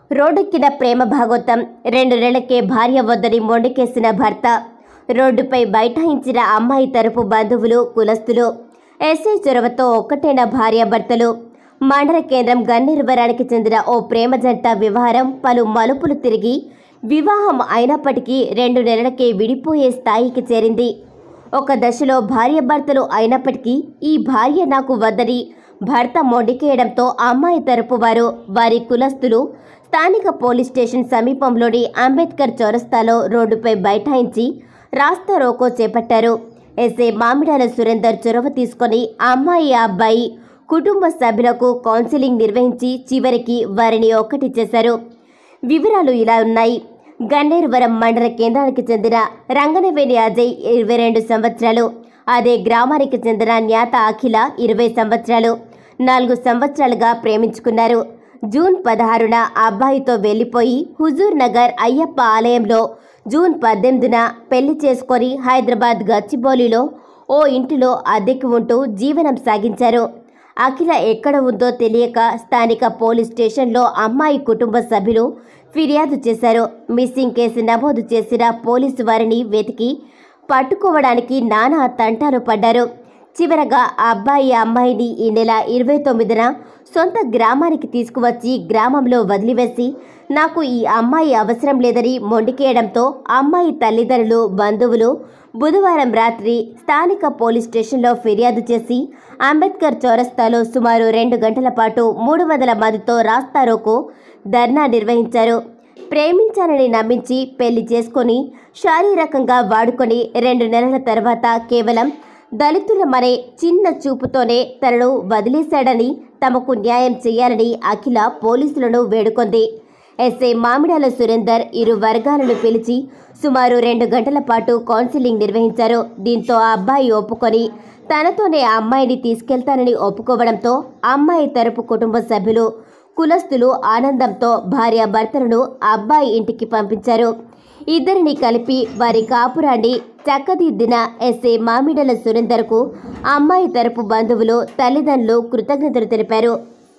రోడ్డెక్కిన ప్రేమ భాగోతం రెండు నెలలకే భార్య వద్దని మొండికేసిన భర్త రోడ్డుపై బైఠాయించిన అమ్మాయి తరపు బంధువులు కులస్తులు ఎస్ఐ చొరవతో ఒక్కటైన భార్యాభర్తలు మండల కేంద్రం గన్నిరువరానికి చెందిన ఓ ప్రేమ జంట వ్యవహారం పలు మలుపులు తిరిగి వివాహం అయినప్పటికీ రెండు నెలలకే విడిపోయే స్థాయికి చేరింది ఒక దశలో భార్యాభర్తలు అయినప్పటికీ ఈ భార్య నాకు వద్దని భర్త మొండికేయడంతో అమ్మాయి తరపు వారు వారి కులస్తులు స్థానిక పోలీస్ స్టేషన్ సమీపంలోని అంబేద్కర్ చౌరస్తాలో రోడ్డుపై బైఠాయించి రాస్తా రోకో చేపట్టారు ఎస్ఏ మామిడాల సురేందర్ చొరవ తీసుకొని అమ్మాయి అబ్బాయి కుటుంబ సభ్యులకు కౌన్సిలింగ్ నిర్వహించి చివరికి వారిని ఒక్కటి చేశారు వివరాలు ఇలా ఉన్నాయి గన్నేరువరం మండల కేంద్రానికి చెందిన రంగనవేణి అజయ్ ఇరవై రెండు సంవత్సరాలు అదే గ్రామానికి చెందిన న్యాత అఖిల ఇరవై సంవత్సరాలు నాలుగు సంవత్సరాలుగా ప్రేమించుకున్నారు జూన్ పదహారున అబ్బాయితో వెళ్లిపోయి హుజూర్ నగర్ అయ్యప్ప ఆలయంలో జూన్ పద్దెనిమిదిన పెళ్లి చేసుకొని హైదరాబాద్ గచ్చిబౌలిలో ఓ ఇంటిలో అద్దెకి ఉంటూ జీవనం సాగించారు అఖిల ఎక్కడ ఉందో తెలియక స్థానిక పోలీస్ స్టేషన్లో అమ్మాయి కుటుంబ సభ్యులు ఫిర్యాదు చేశారు మిస్సింగ్ కేసు నమోదు చేసిన పోలీసు వారిని వెతికి పట్టుకోవడానికి నానా తంటాలు పడ్డారు చివరగా ఆ అబ్బాయి అమ్మాయిని ఈ నెల ఇరవై తొమ్మిదిన సొంత గ్రామానికి తీసుకువచ్చి గ్రామంలో వదిలివేసి నాకు ఈ అమ్మాయి అవసరం లేదని మొండికేయడంతో అమ్మాయి తల్లిదండ్రులు బంధువులు బుధవారం రాత్రి స్థానిక పోలీస్ స్టేషన్లో ఫిర్యాదు చేసి అంబేద్కర్ చౌరస్తాలో సుమారు రెండు గంటల పాటు మూడు వందల మందితో రాస్తారోకు ధర్నా నిర్వహించారు ప్రేమించాలని నమ్మించి పెళ్లి చేసుకొని శారీరకంగా వాడుకొని రెండు నెలల తర్వాత కేవలం దళితులమనే చిన్న చూపుతోనే తనను వదిలేశాడని తమకు న్యాయం చేయాలని అఖిల పోలీసులను వేడుకొంది ఎస్ఐ మామిడాల సురేందర్ ఇరు వర్గాలను పిలిచి సుమారు రెండు గంటల పాటు కౌన్సిలింగ్ నిర్వహించారు దీంతో ఆ అబ్బాయి ఒప్పుకొని తనతోనే ఆ అమ్మాయిని తీసుకెళ్తానని ఒప్పుకోవడంతో అమ్మాయి తరపు కుటుంబ సభ్యులు కులస్తులు ఆనందంతో భార్య భర్తలను అబ్బాయి ఇంటికి పంపించారు ఇద్దరిని కలిపి వారి కాపురాన్ని చక్కదిద్దిన ఎస్ఏ మామిడల సురేందర్కు అమ్మాయి తరపు బంధువులు తల్లిదండ్రులు కృతజ్ఞతలు తెలిపారు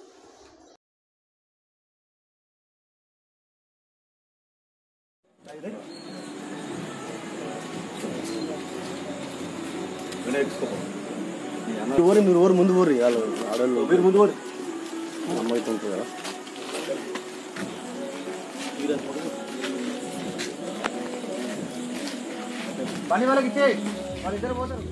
ఊరి మీరు ఊరు ముందు ఊరి వాళ్ళు ఆడవాళ్ళు మీరు ముందు ఊరి అమ్మాయి ఉంటుంది కదా పని వాళ్ళకి ఇచ్చే వాళ్ళిద్దరు పోతారు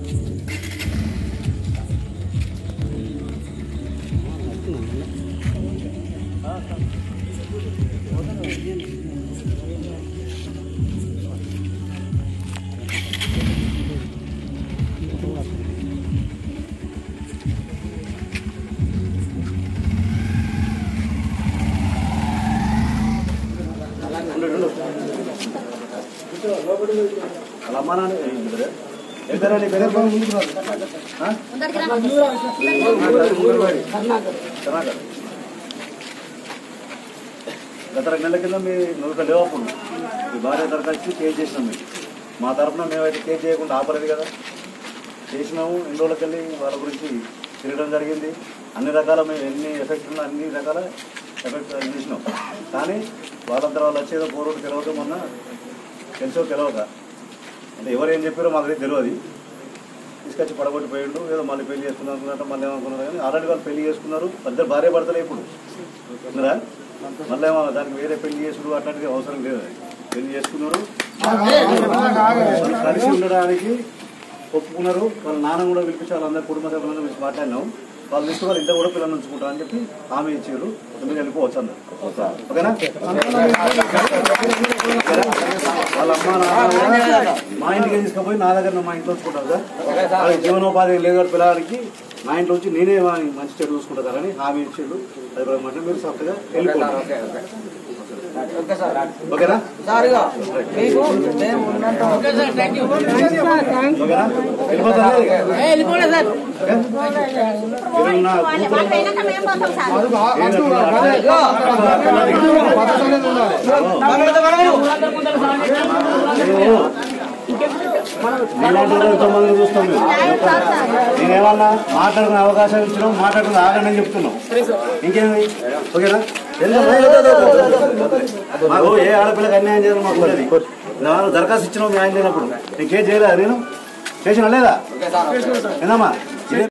వాళ్ళ అమ్మ నాన్న ఎక్కడా నీ పేరు ముందుకు రాదు కర్ణాటక గత రెండు నెలల కింద మీ నువ్వు లేవప్పుడు మీ భార్య దరఖాస్తు కేసు చేసినాం మీకు మా తరఫున మేమైతే కేసు చేయకుండా ఆపలేదు కదా చేసినాము ఎన్ని రోజులకి వెళ్ళి వాళ్ళ గురించి తిరగడం జరిగింది అన్ని రకాల మేము ఎన్ని ఎఫెక్ట్ ఉన్నా అన్ని రకాల ఎఫెక్ట్ చేసినాం కానీ వాళ్ళంతా వాళ్ళు వచ్చేదో పోరోడు గెలవక మొన్న తెలుసో గెలవక అంటే ఎవరు ఏం చెప్పారో మాకు తెలియదు తీసుకొచ్చి పడగొట్టిపోయిండు ఏదో మళ్ళీ పెళ్లి చేసుకున్నాం అనుకున్నట్టు మళ్ళీ ఏమనుకున్నారు కానీ ఆల్రెడీ వాళ్ళు పెళ్లి చేసుకున్నారు ఇద్దరు భార్య భర్తలే ఇప్పుడు ఉన్నారా మళ్ళీ ఏమో దానికి వేరే పెళ్లి చేసుడు అట్లాంటిది అవసరం లేదు అది. పెళ్లి చేసుకున్నారు వాళ్ళు కలిసి ఉండడానికి ఒప్పుకున్నారు వాళ్ళ నాన్న కూడా పిలిపించి వాళ్ళందరూ కుటుంబ సభ్యులను పిలిచి మాట్లాడినాం వాళ్ళు ఇస్తే వాళ్ళు ఇంట్లో కూడా పిల్లలు ఉంచుకుంటారు అని చెప్పి హామీ ఇచ్చారు మీరు వెళ్ళిపోవచ్చు అన్నారు ఓకేనా వాళ్ళ అమ్మ నాన్న కూడా మా ఇంటికి తీసుకుపోయి నా దగ్గర మా ఇంట్లో ఉంచుకుంటారు సార్ వాళ్ళకి జీవనోపాధి లేదు కాబట్టి పిల్లలకి మా ఇంట్లో వచ్చి నేనే వాడిని మంచి చెడు చూసుకుంటారని హామీ ఇచ్చారు అది కూడా మాట మీరు సొంతగా వెళ్ళిపోతారు ఓకేనా ఓకేనా వెళ్ళిపోతారు ఎంతమంది చూస్తాం మేము. నేనేమన్నా మాట్లాడుకునే అవకాశం ఇచ్చినాం మాట్లాడుకునే ఆగండి అని చెప్తున్నాం ఇంకేంది ఓకేనా మాకు ఏ ఆడపిల్లకి అన్యాయం చేయాలి మాకు ఉన్నది నేను దరఖాస్తు ఇచ్చినావు మీ ఆయన లేనప్పుడు నీకేం చేయలేదా నేను చేసిన లేదా ఏందమ్మా